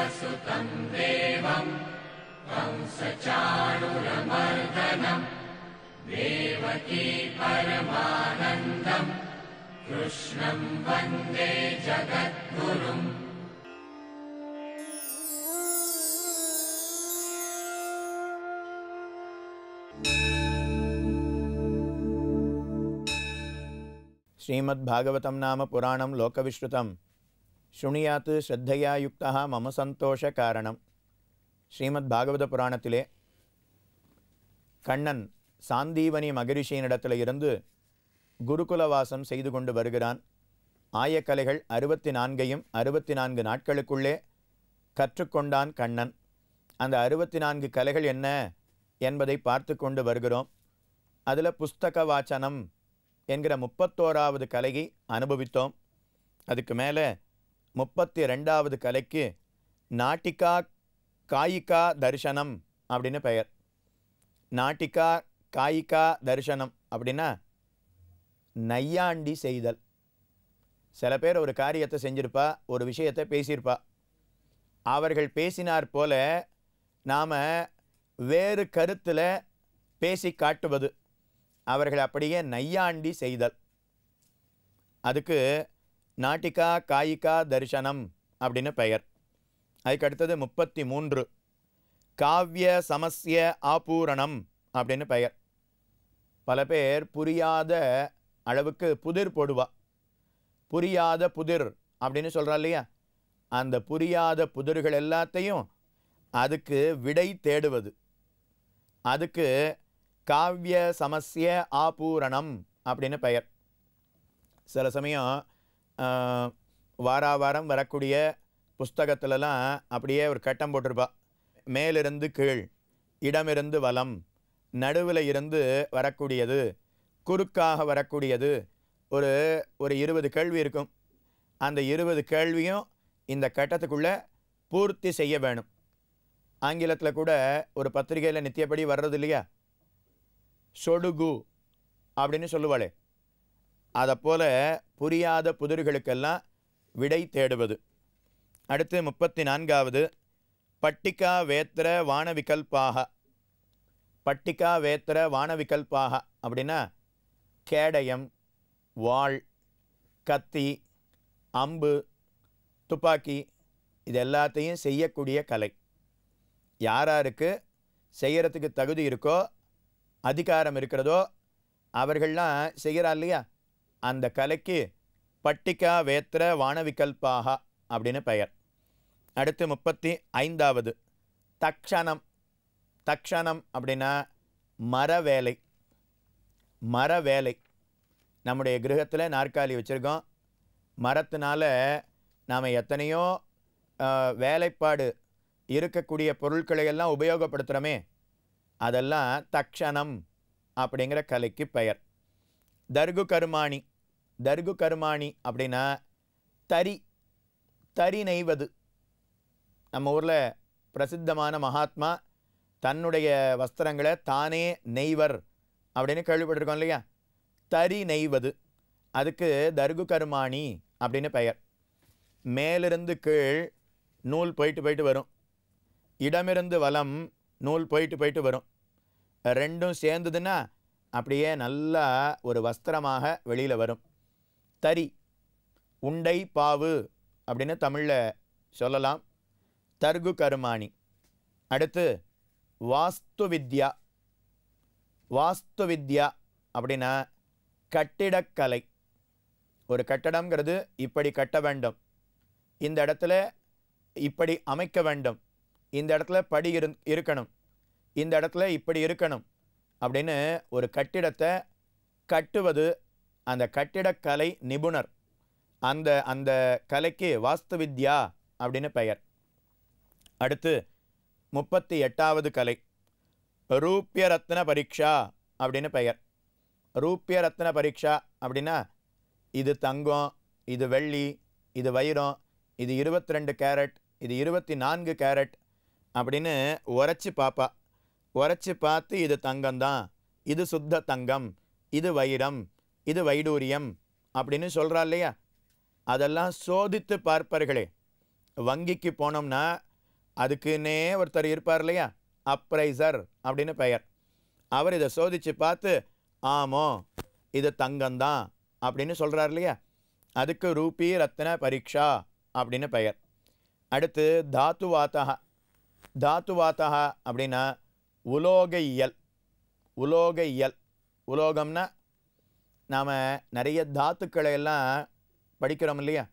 श्रीमद्भागवतं नाम पुराणं लोकविश्रुतं शृणुयात् श्रद्धया युक्तः मम சந்தோஷகாரணம் ஸ்ரீமத் பாகவத புராணத்திலே கண்ணன் சாந்தீவனி மகரிஷியினிடத்தில் இருந்து குருகுலவாசம் செய்து கொண்டு வருகிறான் ஆயக்கலைகள் அறுபத்தி நான்கையும் அறுபத்தி நான்கு நாட்களுக்குள்ளே கற்றுக்கொண்டான் கண்ணன் அந்த அறுபத்தி நான்கு கலைகள் என்ன என்பதை பார்த்து கொண்டு வருகிறோம் அதில் புஸ்தக வாச்சனம் என்கிற முப்பத்தோராவது கலையை அனுபவித்தோம் அதுக்கு மேலே முப்பத்தி ரெண்டாவது கலைக்கு நாட்டிகா காயிகா தரிசனம் அப்படின்னு பெயர் நாட்டிகா காயிகா தரிசனம் அப்படின்னா நையாண்டி செய்தல் சில பேர் ஒரு காரியத்தை செஞ்சிருப்பா ஒரு விஷயத்தை பேசியிருப்பா அவர்கள் பேசினார் போல நாம் வேறு கருத்தில் பேசி காட்டுவது அவர்கள் அப்படியே நையாண்டி செய்தல் அதுக்கு நாட்டிகா காயிகா தரிசனம் அப்படின்னு பெயர் அதுக்கு அடுத்தது முப்பத்தி மூன்று காவிய சமஸ்ய ஆபூரணம் அப்படின்னு பெயர் பல பேர் புரியாத அளவுக்கு புதிர் போடுவா புரியாத புதிர் அப்படின்னு சொல்கிறா இல்லையா அந்த புரியாத புதிர்கள் எல்லாத்தையும் அதுக்கு விடை தேடுவது அதுக்கு காவிய சமஸ்ய ஆபூரணம் அப்படின்னு பெயர் சில சமயம் ஆஹ், வாரா வாரம் வரக்கூடிய புஸ்தகத்திலலாம் அப்படியே ஒரு கட்டம் போட்டிருப்பா மேலிருந்து கீழ் இடமிருந்து வலம் நடுவில் இருந்து வரக்கூடியது குறுக்காக வரக்கூடியது ஒரு ஒரு இருபது கேள்வி இருக்கும் அந்த இருபது கேள்வியும் இந்த கட்டத்துக்குள்ளே பூர்த்தி செய்ய வேணும் ஆங்கிலத்தில் கூட ஒரு பத்திரிகையில் நித்தியப்படி வர்றது இல்லையா சொடுகு அப்படின்னு சொல்லுவாளே அதை போல புரியாத புதிர்களுக்கெல்லாம் விடை தேடுவது அடுத்து முப்பத்தி நான்காவது பட்டிகா வேத்திர வானவிகல்பாக பட்டிகா வேத்திர வானவிகல்பாக அப்படின்னா கேடயம் வாள் கத்தி அம்பு துப்பாக்கி இது எல்லாத்தையும் செய்யக்கூடிய கலை யாராருக்கு செய்யறதுக்கு தகுதி இருக்கோ அதிகாரம் இருக்கிறதோ அவர்கள்லாம் செய்கிறா இல்லையா அந்த கலைக்கு பட்டிகா வேத்திர வானவிகல்பாக அப்படின்னு பெயர் அடுத்து முப்பத்தி ஐந்தாவது தக்ஷணம் தக்ஷணம் அப்படின்னா மர வேலை மர வேலை நம்முடைய கிரகத்தில் நாற்காலி வச்சுருக்கோம் மரத்தினால நாம் எத்தனையோ ஆஹ், வேலைப்பாடு இருக்கக்கூடிய பொருட்களை எல்லாம் உபயோகப்படுத்துகிறோமே அதெல்லாம் தக்ஷணம் அப்படிங்கிற கலைக்கு பெயர் தர்கு கருமாணி தர்கு கருமாணி அப்படின்னா தறி தறி நெய்வது நம்ம ஊரில் பிரசித்தமான மகாத்மா தன்னுடைய வஸ்திரங்களை தானே நெய்வர் அப்படின்னு கேள்விப்பட்டிருக்கோம் இல்லையா தறி நெய்வது அதுக்கு தர்கு கருமாணி அப்படின்னு பெயர் மேலிருந்து கீழ் நூல் போயிட்டு போயிட்டு வரும் இடமிருந்து வலம் நூல் போயிட்டு போயிட்டு வரும் ரெண்டும் சேர்ந்ததுன்னா அப்படியே நல்லா ஒரு வஸ்திரமாக வெளியில் வரும் தறி உண்டை பாவு அப்படின்னு தமிழில் சொல்லலாம் தர்கு கருமாணி அடுத்து வாஸ்து வித்யா வாஸ்து வித்யா அப்படின்னா கட்டிடக்கலை ஒரு கட்டடம்ங்கிறது இப்படி கட்ட வேண்டும் இந்த இடத்துல இப்படி அமைக்க வேண்டும் இந்த இடத்துல படி இரு இருக்கணும் இந்த இடத்துல இப்படி இருக்கணும் அப்படின்னு ஒரு கட்டிடத்தை கட்டுவது அந்த கட்டிடக்கலை நிபுணர் அந்த அந்த கலைக்கு வாஸ்து வித்யா அப்படின்னு பெயர் அடுத்து முப்பத்தி எட்டாவது கலை ரூபிய ரத்ன பரீட்சா அப்படின்னு பெயர் ரூபிய ரத்ன பரீட்சா அப்படின்னா இது தங்கம் இது வெள்ளி இது வைரம் இது இருபத்தி ரெண்டு கேரட் இது இருபத்தி நான்கு கேரட் அப்படின்னு உரைச்சி பார்ப்பா உரைச்சி பார்த்து இது தங்கம்தான் இது சுத்த தங்கம் இது வைரம் இது வைடூரியம் அப்படின்னு சொல்கிறா இல்லையா அதெல்லாம் சோதித்து பார்ப்பார்களே வங்கிக்கு போனோம்னா அதுக்குன்னே ஒருத்தர் இருப்பார் இல்லையா அப்ரைசர் அப்படின்னு பெயர் அவர் இதை சோதித்து பார்த்து ஆமோ இது தங்கம்தான் அப்படின்னு சொல்கிறார் இல்லையா அதுக்கு ரூபி ரத்ன பரீட்சா அப்படின்னு பெயர் அடுத்து தாத்துவாத்தக தாத்துவாத்தக அப்படின்னா உலோக இயல் உலோக இயல் உலோகம்னா நாம் நிறைய தாத்துக்களை எல்லாம் படிக்கிறோம் இல்லையா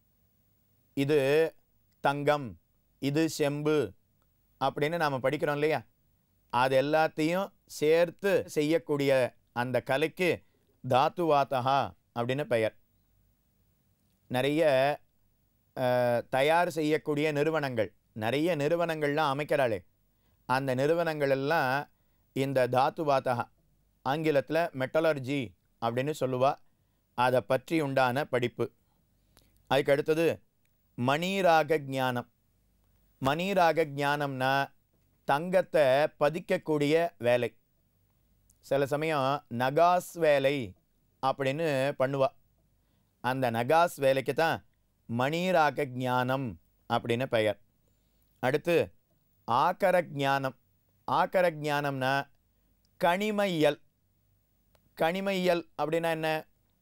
இது தங்கம் இது செம்பு அப்படின்னு நாம் படிக்கிறோம் இல்லையா அது எல்லாத்தையும் சேர்த்து செய்யக்கூடிய அந்த கலைக்கு தாத்துவாத்தகா அப்படின்னு பெயர் நிறைய அஹ், தயார் செய்யக்கூடிய நிறுவனங்கள் நிறைய நிறுவனங்கள்லாம் அமைக்கிறாளே அந்த நிறுவனங்கள் எல்லாம் இந்த தாத்துவாத்தகா ஆங்கிலத்தில் மெட்டலர்ஜி அப்படின்னு சொல்லுவா அதை பற்றி உண்டான படிப்பு அதுக்கு அடுத்தது மணிராக ஞானம் மணிராக ஞானம்னா தங்கத்தை பதிக்கக்கூடிய வேலை சில சமயம் நகாஸ் வேலை அப்படின்னு பண்ணுவா அந்த நகாஸ் வேலைக்கு தான் மணிராக ஞானம் அப்படின்னு பெயர் அடுத்து ஆக்கர ஞானம் ஆக்கர ஞானம்னா கனிமையியல் கனிமையியல் அப்படின்னா என்ன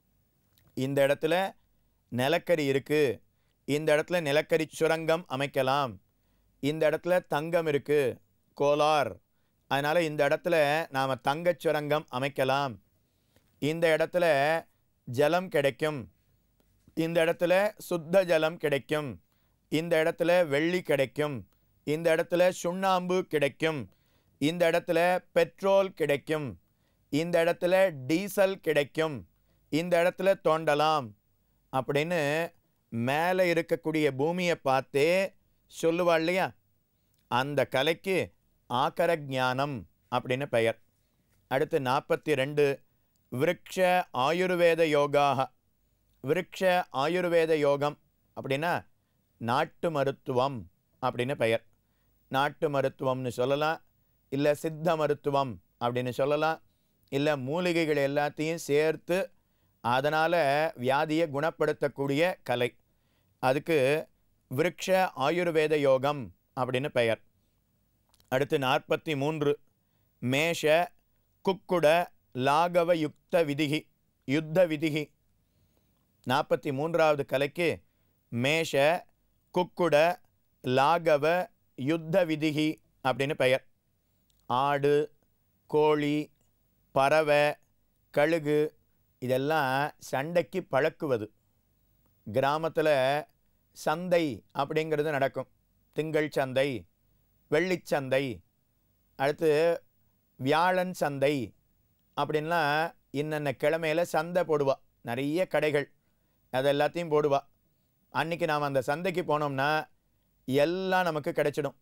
இந்த இடத்துல நிலக்கரி இருக்குது இந்த இடத்துல நிலக்கரி சுரங்கம் அமைக்கலாம் இந்த இடத்துல தங்கம் இருக்குது கோலார் அதனால் இந்த இடத்துல நாம் தங்கச் சுரங்கம் அமைக்கலாம் இந்த இடத்துல ஜலம் கிடைக்கும் இந்த இடத்துல சுத்த ஜலம் கிடைக்கும் இந்த இடத்துல வெள்ளி கிடைக்கும் இந்த இடத்துல சுண்ணாம்பு கிடைக்கும் இந்த இடத்துல பெட்ரோல் கிடைக்கும் இந்த இடத்துல டீசல் கிடைக்கும் இந்த இடத்துல தோண்டலாம் அப்படின்னு மேலே இருக்கக்கூடிய பூமியை பார்த்தே சொல்லுவா இல்லையா அந்த கலைக்கு ஆக்கர ஞானம் அப்படின்னு பெயர் அடுத்து நாற்பத்தி ரெண்டு விருட்ச ஆயுர்வேத யோகாக விருட்ச ஆயுர்வேத யோகம் அப்படின்னா நாட்டு மருத்துவம் அப்படின்னு பெயர் நாட்டு மருத்துவம்னு சொல்லலாம் இல்லை சித்த மருத்துவம் அப்படின்னு சொல்லலாம் இல்லை மூலிகைகள் எல்லாத்தையும் சேர்த்து அதனால் வியாதியை குணப்படுத்தக்கூடிய கலை அதுக்கு விருட்ச ஆயுர்வேத யோகம் அப்படின்னு பெயர் அடுத்து நாற்பத்தி மூன்று மேஷ குக்குட லாகவ யுக்த விதிகி யுத்த விதிகி நாற்பத்தி மூன்றாவது கலைக்கு மேஷ குக்குட லாகவ யுத்த விதிகி அப்படின்னு பெயர் ஆடு கோழி பறவை கழுகு இதெல்லாம் சண்டைக்கு பழக்குவது கிராமத்தில் சந்தை அப்படிங்கிறது நடக்கும் திங்கள் சந்தை வெள்ளிச்சந்தை அடுத்து வியாழன் சந்தை அப்படின்லாம் இன்னென்ன கிழமையில் சந்தை போடுவா நிறைய கடைகள் அது எல்லாத்தையும் போடுவா அன்றைக்கி நாம் அந்த சந்தைக்கு போனோம்னா எல்லாம் நமக்கு கிடைச்சிடும்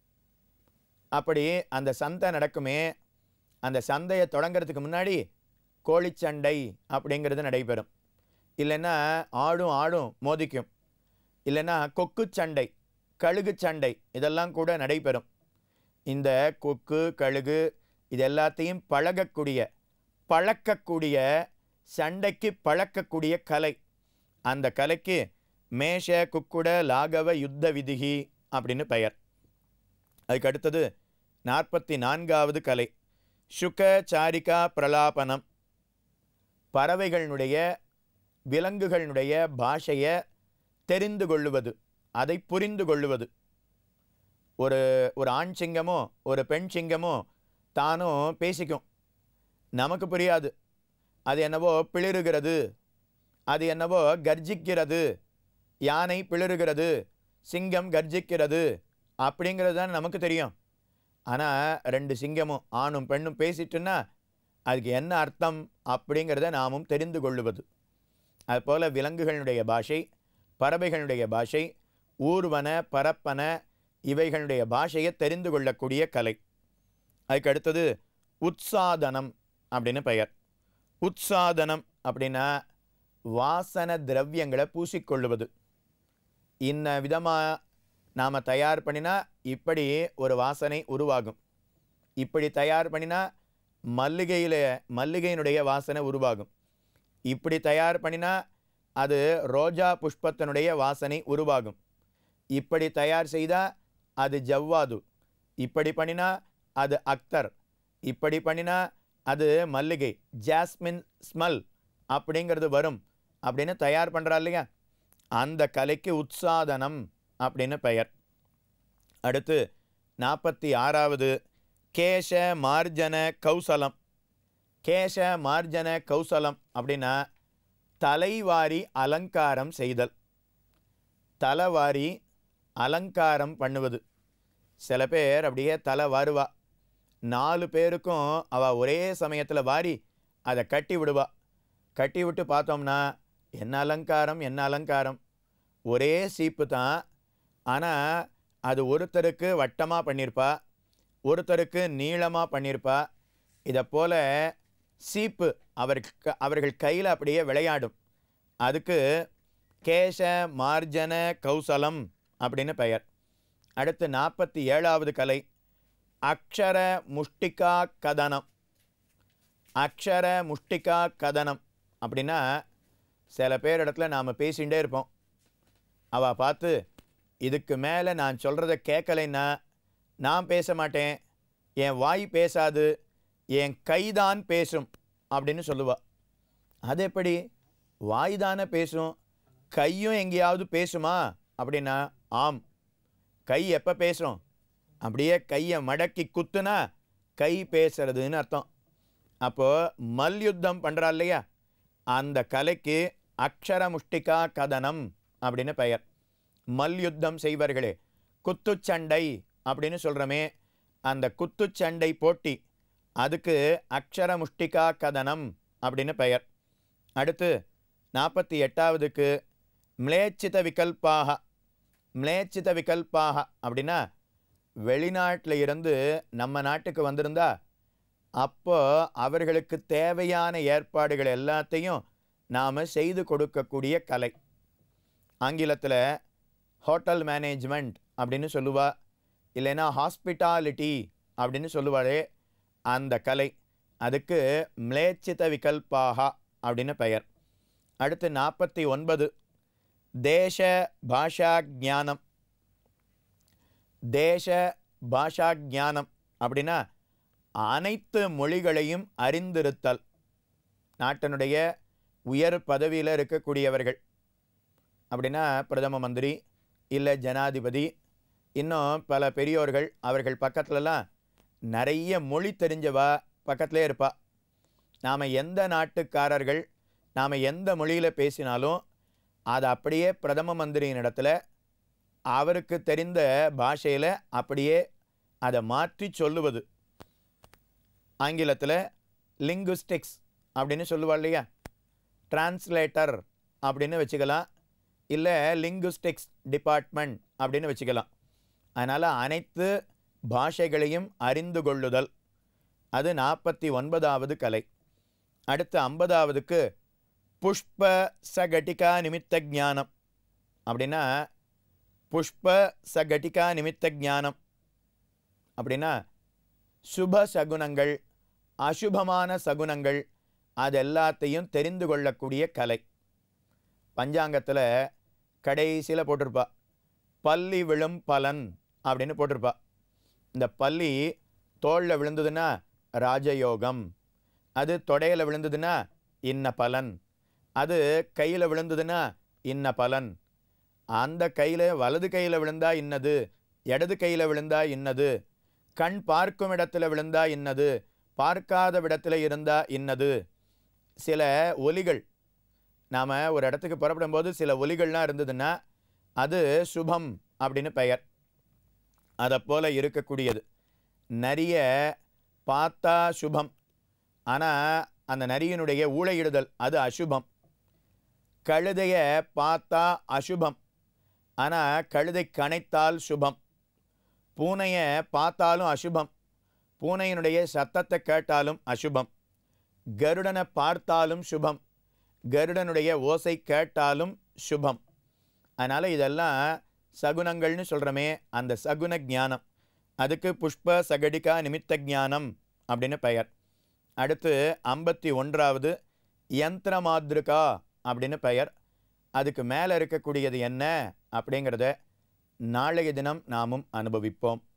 அப்படி அந்த சந்தை நடக்குமே அந்த சந்தையை தொடங்கிறதுக்கு முன்னாடி கோழிச்சண்டை அப்படிங்கிறது நடைபெறும் இல்லைன்னா ஆடும் ஆடும் மோதிக்கும் இல்லைன்னா கொக்கு சண்டை கழுகு சண்டை இதெல்லாம் கூட நடைபெறும் இந்த கொக்கு கழுகு இது எல்லாத்தையும் பழகக்கூடிய பழக்கக்கூடிய சண்டைக்கு பழக்கக்கூடிய கலை அந்த கலைக்கு மேஷ குக்குட லாகவ யுத்த விதிகி அப்படின்னு பெயர் அதுக்கு அடுத்தது நாற்பத்தி நான்காவது கலை சுக சாரிகா பிரலாபனம் பறவைகளினுடைய விலங்குகளினுடைய பாஷையை தெரிந்து கொள்ளுவது அதை புரிந்து கொள்ளுவது ஒரு ஒரு ஆண் சிங்கமோ ஒரு பெண் சிங்கமோ தானும் பேசிக்கும் நமக்கு புரியாது அது என்னவோ பிளிறுகிறது அது என்னவோ கர்ஜிக்கிறது யானை பிளிறுகிறது சிங்கம் கர்ஜிக்கிறது அப்படிங்கிறது தான் நமக்கு தெரியும் ஆனால் ரெண்டு சிங்கமும் ஆணும் பெண்ணும் பேசிட்டுன்னா அதுக்கு என்ன அர்த்தம் அப்படிங்கிறத நாமும் தெரிந்து கொள்ளுவது அதுபோல் விலங்குகளுடைய பாஷை பறவைகளுடைய பாஷை ஊர்வன பரப்பன இவைகளுடைய பாஷையை தெரிந்து கொள்ளக்கூடிய கலை அதுக்கு அடுத்தது உற்சாதனம் அப்படின்னு பெயர் உற்சாதனம் அப்படின்னா வாசன திரவியங்களை பூசிக்கொள்ளுவது இன்ன விதமாக நாம் தயார் பண்ணினா இப்படி ஒரு வாசனை உருவாகும் இப்படி தயார் பண்ணினா மல்லிகையில் மல்லிகையினுடைய வாசனை உருவாகும் இப்படி தயார் பண்ணினா அது ரோஜா புஷ்பத்தினுடைய வாசனை உருவாகும் இப்படி தயார் செய்தால் அது ஜவ்வாது இப்படி பண்ணினா அது அக்தர் இப்படி பண்ணினா அது மல்லிகை ஜாஸ்மின் ஸ்மெல் அப்படிங்கிறது வரும் அப்படின்னு தயார் பண்ணுறா இல்லையா அந்த கலைக்கு உற்சாதனம் அப்படின்னு பெயர் அடுத்து நாற்பத்தி ஆறாவது கேச மார்ஜன கௌசலம் கேச மார்ஜன கௌசலம் அப்படின்னா தலைவாரி அலங்காரம் செய்தல் தலைவாரி அலங்காரம் பண்ணுவது சில பேர் அப்படியே தலை வாருவா நாலு பேருக்கும் அவள் ஒரே சமயத்தில் வாரி அதை கட்டி விடுவா கட்டி விட்டு பார்த்தோம்னா என்ன அலங்காரம் என்ன அலங்காரம் ஒரே சீப்பு தான் ஆனால் அது ஒருத்தருக்கு வட்டமாக பண்ணியிருப்பா ஒருத்தருக்கு நீளமாக பண்ணியிருப்பா இதை போல் சீப்பு அவருக்கு அவர்கள் கையில் அப்படியே விளையாடும் அதுக்கு கேச மார்ஜன கௌசலம் அப்படின்னு பெயர் அடுத்து நாற்பத்தி ஏழாவது கலை அக்ஷர முஷ்டிகா கதனம் அக்ஷர முஷ்டிகா கதனம் அப்படின்னா சில பேர் இடத்துல நாம் பேசிகிட்டே இருப்போம் அவள் பார்த்து இதுக்கு மேலே நான் சொல்கிறத கேட்கலைன்னா நான் பேச மாட்டேன் என் வாய் பேசாது என் கைதான் பேசும் அப்படின்னு சொல்லுவா அது எப்படி வாய் தானே பேசும் கையும் எங்கேயாவது பேசுமா அப்படின்னா ஆம் கை எப்போ பேசும் அப்படியே கையை மடக்கி குத்துனா கை பேசுறதுன்னு அர்த்தம் அப்போது மல்யுத்தம் பண்ணுறா இல்லையா அந்த கலைக்கு அக்ஷர முஷ்டிகா கதனம் அப்படின்னு பெயர் மல்யுத்தம் செய்வர்களே குத்துச்சண்டை அப்படின்னு சொல்கிறோமே அந்த குத்துச்சண்டை போட்டி அதுக்கு அக்ஷர முஷ்டிகா கதனம் அப்படின்னு பெயர் அடுத்து நாற்பத்தி எட்டாவதுக்கு மிளேச்சித விகல்பாக மிளேச்சித விகல்பாக அப்படின்னா வெளிநாட்டில் இருந்து நம்ம நாட்டுக்கு வந்திருந்தா அப்போ அவர்களுக்கு தேவையான ஏற்பாடுகள் எல்லாத்தையும் நாம் செய்து கொடுக்கக்கூடிய கலை ஆங்கிலத்தில் ஹோட்டல் மேனேஜ்மெண்ட் அப்படின்னு சொல்லுவா இல்லைன்னா ஹாஸ்பிட்டாலிட்டி அப்படின்னு சொல்லுவாளே அந்த கலை அதுக்கு மிளேச்சித விகல்பாகா அப்படின்னு பெயர் அடுத்து நாற்பத்தி ஒன்பது தேச பாஷா ஞானம் தேச பாஷா ஞானம் அப்படின்னா அனைத்து மொழிகளையும் அறிந்திருத்தல் நாட்டினுடைய உயர் பதவியில் இருக்கக்கூடியவர்கள் அப்படின்னா பிரதம மந்திரி இல்லை ஜனாதிபதி இன்னும் பல பெரியோர்கள் அவர்கள் பக்கத்துலலாம் நிறைய மொழி தெரிஞ்சவா பக்கத்திலே இருப்பா நாம் எந்த நாட்டுக்காரர்கள் நாம் எந்த மொழியில் பேசினாலும் அதை அப்படியே பிரதம மந்திரியின் இடத்துல அவருக்கு தெரிந்த பாஷையில் அப்படியே அதை மாற்றி சொல்லுவது ஆங்கிலத்தில் லிங்குஸ்டிக்ஸ் அப்படின்னு சொல்லுவா இல்லையா டிரான்ஸ்லேட்டர் அப்படின்னு வச்சுக்கலாம் இல்லை லிங்குஸ்டிக்ஸ் டிபார்ட்மெண்ட் அப்படின்னு வச்சுக்கலாம் அதனால் அனைத்து பாஷைகளையும் அறிந்து கொள்ளுதல் அது நாற்பத்தி ஒன்பதாவது கலை அடுத்து ஐம்பதாவதுக்கு புஷ்ப சகட்டிகா நிமித்த ஞானம் அப்படின்னா புஷ்ப சகட்டிகா நிமித்த ஞானம் அப்படின்னா சுப சகுனங்கள் அசுபமான சகுனங்கள் அது எல்லாத்தையும் தெரிந்து கொள்ளக்கூடிய கலை பஞ்சாங்கத்தில் கடைசியில் போட்டிருப்பா பள்ளி விழும் பலன் அப்படின்னு போட்டிருப்பா இந்த பள்ளி தோளில் விழுந்ததுன்னா ராஜயோகம் அது தொடையில் விழுந்ததுன்னா இன்ன பலன் அது கையில் விழுந்ததுன்னா இன்ன பலன் அந்த கையில் வலது கையில் விழுந்தா இன்னது இடது கையில் விழுந்தா இன்னது கண் பார்க்கும் இடத்துல விழுந்தா இன்னது பார்க்காத விடத்தில் இருந்தா இன்னது சில ஒலிகள் நாம் ஒரு இடத்துக்கு புறப்படும்போது சில ஒலிகள்லாம் இருந்ததுன்னா அது சுபம் அப்படின்னு பெயர் அதை போல் இருக்கக்கூடியது நிறைய பார்த்தா சுபம் ஆனால் அந்த நரியினுடைய ஊழையிடுதல் அது அசுபம் கழுதைய பார்த்தா அசுபம் ஆனால் கழுதை கணைத்தால் சுபம் பூனையை பார்த்தாலும் அசுபம் பூனையினுடைய சத்தத்தை கேட்டாலும் அசுபம் கருடனை பார்த்தாலும் சுபம் கருடனுடைய ஓசை கேட்டாலும் சுபம் அதனால் இதெல்லாம் சகுனங்கள்னு சொல்கிறோமே அந்த சகுன ஞானம் அதுக்கு புஷ்ப சகடிகா நிமித்த ஞானம் அப்படின்னு பெயர் அடுத்து ஐம்பத்தி ஒன்றாவது யந்திரமாத்ருகா அப்படின்னு பெயர் அதுக்கு மேலே இருக்கக்கூடியது என்ன அப்படிங்கிறத நாளைய தினம் நாமும் அனுபவிப்போம்